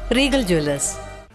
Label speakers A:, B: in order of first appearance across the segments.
A: Regal Jewellers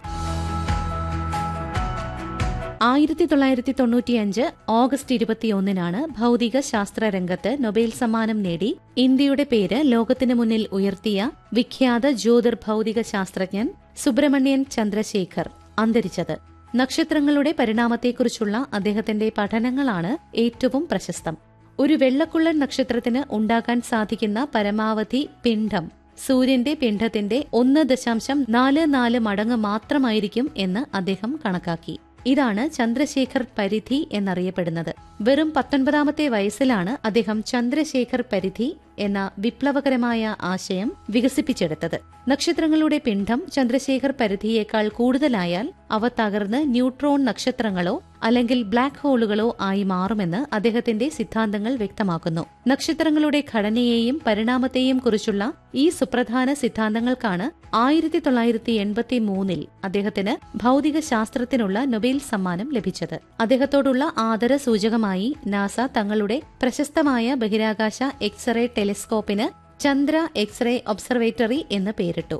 B: ആയിരത്തി തൊള്ളായിരത്തി തൊണ്ണൂറ്റിയഞ്ച് ഓഗസ്റ്റ് ഇരുപത്തിയൊന്നിനാണ് ഭൗതിക ശാസ്ത്ര രംഗത്ത് നൊബേൽ സമ്മാനം നേടി ഇന്ത്യയുടെ പേര് ലോകത്തിനു മുന്നിൽ ഉയർത്തിയ വിഖ്യാത ജ്യോതിർഭൗതിക ശാസ്ത്രജ്ഞൻ സുബ്രഹ്മണ്യൻ ചന്ദ്രശേഖർ അന്തരിച്ചത് നക്ഷത്രങ്ങളുടെ പരിണാമത്തെക്കുറിച്ചുള്ള അദ്ദേഹത്തിന്റെ പഠനങ്ങളാണ് ഏറ്റവും പ്രശസ്തം ഒരു വെള്ളക്കുള്ളൻ നക്ഷത്രത്തിന് ഉണ്ടാക്കാൻ സാധിക്കുന്ന പരമാവധി പിണ്ഡം സൂര്യന്റെ പിണ്ഡത്തിന്റെ ഒന്ന് ദശാംശം നാല് നാല് മടങ്ങ് മാത്രമായിരിക്കും എന്ന് അദ്ദേഹം കണക്കാക്കി ഇതാണ് ചന്ദ്രശേഖർ പരിധി എന്നറിയപ്പെടുന്നത് വെറും പത്തൊൻപതാമത്തെ വയസ്സിലാണ് അദ്ദേഹം ചന്ദ്രശേഖർ പരിധി എന്ന വിപ്ലവകരമായ ആശയം വികസിപ്പിച്ചെടുത്തത് നക്ഷത്രങ്ങളുടെ പിണ്ഡം ചന്ദ്രശേഖർ പരിധിയേക്കാൾ കൂടുതലായാൽ അവ തകർന്ന് ന്യൂട്രോൺ നക്ഷത്രങ്ങളോ അല്ലെങ്കിൽ ബ്ലാക്ക് ഹോളുകളോ ആയി മാറുമെന്ന് അദ്ദേഹത്തിന്റെ സിദ്ധാന്തങ്ങൾ വ്യക്തമാക്കുന്നു നക്ഷത്രങ്ങളുടെ ഘടനയെയും പരിണാമത്തെയും കുറിച്ചുള്ള ഈ സുപ്രധാന സിദ്ധാന്തങ്ങൾക്കാണ് ആയിരത്തി തൊള്ളായിരത്തി എൺപത്തി മൂന്നിൽ അദ്ദേഹത്തിന് ഭൗതിക ശാസ്ത്രത്തിനുള്ള നൊബേൽ സമ്മാനം ലഭിച്ചത് അദ്ദേഹത്തോടുള്ള ആദര സൂചകമായി നാസ തങ്ങളുടെ പ്രശസ്തമായ ബഹിരാകാശ എക്സ്റേ ടെലിസ്കോപ്പിന് ചന്ദ്ര എക്സ്റേ ഒബ്സർവേറ്ററി എന്ന് പേരിട്ടു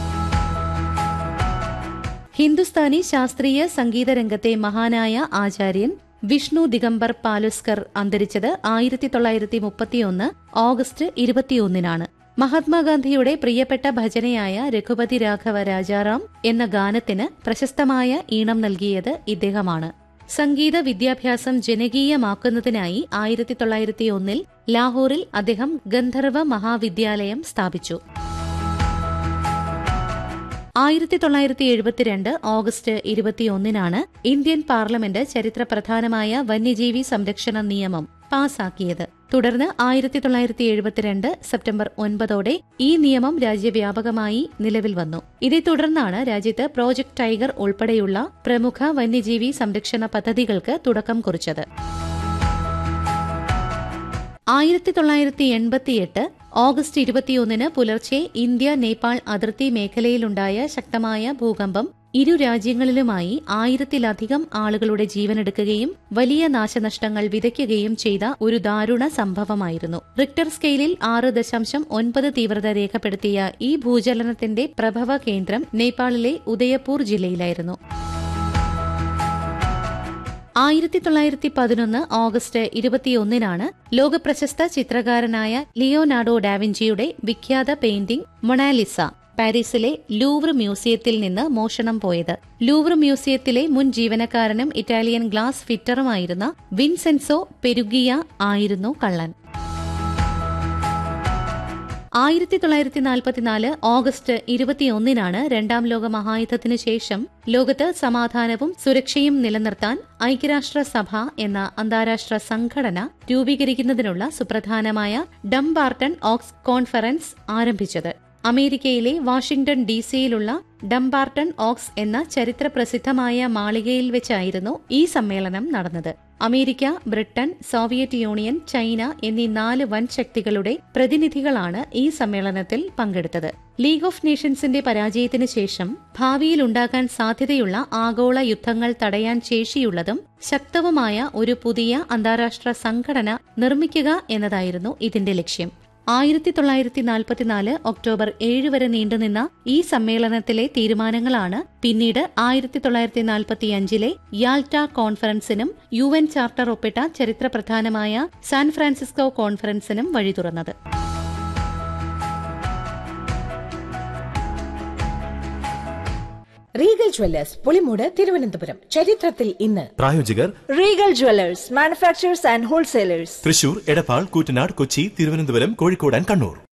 B: ഹിന്ദുസ്ഥാനി ശാസ്ത്രീയ സംഗീത രംഗത്തെ മഹാനായ ആചാര്യൻ വിഷ്ണു ദിഗംബർ പാലുസ്കർ അന്തരിച്ചത് ആയിരത്തി തൊള്ളായിരത്തി മുപ്പത്തിയൊന്ന് ഓഗസ്റ്റ് ഇരുപത്തിയൊന്നിനാണ് മഹാത്മാഗാന്ധിയുടെ പ്രിയപ്പെട്ട ഭജനയായ രഘുപതി രാഘവ രാജാറാം എന്ന ഗാനത്തിന് പ്രശസ്തമായ ഈണം നൽകിയത് ഇദ്ദേഹമാണ് സംഗീത വിദ്യാഭ്യാസം ജനകീയമാക്കുന്നതിനായി ആയിരത്തി തൊള്ളായിരത്തി ഒന്നിൽ ലാഹോറിൽ അദ്ദേഹം ഗന്ധർവ മഹാവിദ്യാലയം സ്ഥാപിച്ചു ആയിരത്തി തൊള്ളായിരത്തി എഴുപത്തിരണ്ട് ഓഗസ്റ്റ് ഇരുപത്തിയൊന്നിനാണ് ഇന്ത്യൻ പാർലമെന്റ് ചരിത്രപ്രധാനമായ വന്യജീവി സംരക്ഷണ നിയമം പാസാക്കിയത് തുടർന്ന് ആയിരത്തി തൊള്ളായിരത്തി എഴുപത്തിരണ്ട് സെപ്റ്റംബർ ഒൻപതോടെ ഈ നിയമം രാജ്യവ്യാപകമായി നിലവിൽ വന്നു ഇതേ തുടർന്നാണ് രാജ്യത്ത് പ്രോജക്ട് ടൈഗർ ഉൾപ്പെടെയുള്ള പ്രമുഖ വന്യജീവി സംരക്ഷണ പദ്ധതികൾക്ക് തുടക്കം കുറിച്ചത് ആയിരത്തി തൊള്ളായിരത്തി എൺപത്തിയെട്ട് ഓഗസ്റ്റ് ഇരുപത്തിയൊന്നിന് പുലർച്ചെ ഇന്ത്യ നേപ്പാൾ അതിർത്തി മേഖലയിലുണ്ടായ ശക്തമായ ഭൂകമ്പം ഇരു രാജ്യങ്ങളിലുമായി ആയിരത്തിലധികം ആളുകളുടെ ജീവനെടുക്കുകയും വലിയ നാശനഷ്ടങ്ങൾ വിതയ്ക്കുകയും ചെയ്ത ഒരു ദാരുണ സംഭവമായിരുന്നു റിക്ടർ സ്കെയിലിൽ ആറ് ദശാംശം ഒൻപത് തീവ്രത രേഖപ്പെടുത്തിയ ഈ ഭൂചലനത്തിന്റെ പ്രഭവ കേന്ദ്രം നേപ്പാളിലെ ഉദയപൂർ ജില്ലയിലായിരുന്നു ആയിരത്തി തൊള്ളായിരത്തി പതിനൊന്ന് ഓഗസ്റ്റ് ഇരുപത്തിയൊന്നിനാണ് ലോകപ്രശസ്ത ചിത്രകാരനായ ലിയോനാർഡോ ഡാവിഞ്ചിയുടെ വിഖ്യാത പെയിന്റിംഗ് മൊണാലിസ പാരീസിലെ ലൂവർ മ്യൂസിയത്തിൽ നിന്ന് മോഷണം പോയത് ലൂവർ മ്യൂസിയത്തിലെ മുൻ ജീവനക്കാരനും ഇറ്റാലിയൻ ഗ്ലാസ് ഫിറ്ററുമായിരുന്ന വിൻസെൻസോ പെരുഗിയ ആയിരുന്നു കള്ളൻ ആയിരത്തി തൊള്ളായിരത്തി നാൽപ്പത്തിനാല് ഓഗസ്റ്റ് ഇരുപത്തിയൊന്നിനാണ് രണ്ടാം ലോക മഹായുദ്ധത്തിനു ശേഷം ലോകത്ത് സമാധാനവും സുരക്ഷയും നിലനിർത്താൻ ഐക്യരാഷ്ട്രസഭ എന്ന അന്താരാഷ്ട്ര സംഘടന രൂപീകരിക്കുന്നതിനുള്ള സുപ്രധാനമായ ഡംബാർട്ടൺ ഓക്സ് കോൺഫറൻസ് ആരംഭിച്ചത് അമേരിക്കയിലെ വാഷിംഗ്ടൺ ഡി സിയിലുള്ള ഡംബാർട്ടൺ ഓക്സ് എന്ന ചരിത്രപ്രസിദ്ധമായ മാളികയിൽ വെച്ചായിരുന്നു ഈ സമ്മേളനം നടന്നത് America Britain Soviet Union China എന്നീ നാല് വൻ ശക്തികളുടെ പ്രതിനിധികളാണ് ഈ സമ്മേളനത്തിൽ പങ്കെടുത്തത് ലീഗ് ഓഫ് നേഷൻസിന്റെ പരാജയത്തിന് ശേഷം ഭാവിയിൽ ഉണ്ടാകാൻ സാധ്യതയുള്ള ആഗോള യുദ്ധങ്ങൾ തടയാൻ ശേഷിയുള്ളതും ശക്തവുമായ ഒരു പുതിയ അന്താരാഷ്ട്ര സംഘടന നിർമ്മിക്കുക എന്നതായിരുന്നു ഇതിന്റെ ലക്ഷ്യം ആയിരത്തി തൊള്ളായിരത്തി നാൽപ്പത്തിനാല് ഒക്ടോബർ ഏഴ് വരെ നീണ്ടുനിന്ന ഈ സമ്മേളനത്തിലെ തീരുമാനങ്ങളാണ് പിന്നീട് ആയിരത്തി തൊള്ളായിരത്തി നാൽപ്പത്തിയഞ്ചിലെ യാൽട്ട കോൺഫറൻസിനും യു എൻ ചാർട്ടർ ഒപ്പിട്ട ചരിത്രപ്രധാനമായ സാൻ ഫ്രാൻസിസ്കോ കോൺഫറൻസിനും വഴി തുറന്നത്
C: റീഗൽ ജ്വല്ലേഴ്സ് പുളിമൂട് തിരുവനന്തപുരം ചരിത്രത്തിൽ ഇന്ന്
D: പ്രായോജകർ
E: Regal jewellers manufacturers and wholesalers
D: Thrissur Edappal Koottanad Kochi Thiruvananthapuram Kozhikode and Kannur